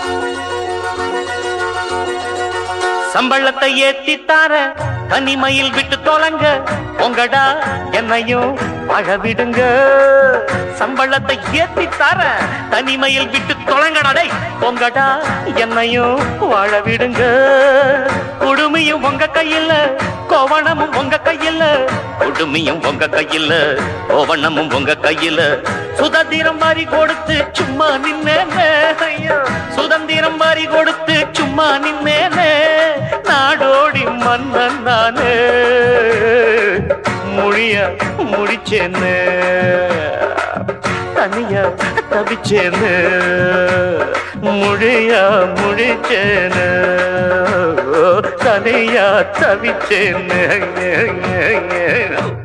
சம்பளத்தை ஏத்தி தார தனிமையில் விட்டு தொலைங்க உங்கடா என்னையும் வாழ விடுங்க சம்பளத்தை ஏத்தி தார தனிமையில் விட்டு தொலைங்கடா டேய் உங்கடா என்னையும் வாழ விடுங்க குடுமையும் உங்க கையில கோவணமும் உங்க கையில குடுமையும் உங்க கையில கோவணமும் உங்க கையில சுதந்திரம் மாறி கொடுத்து சும்மா நின்னேனே ஐயோ சுதந்திரம் மாறி கொடுத்து சும்மா நின்னேனே நாடோடி மன்னன் நானே முடிய முடிச்சேன்னு தனியா தவிச்சேன்னு முடியா முடிச்சேன்னு தனியா தவிச்சேன்னு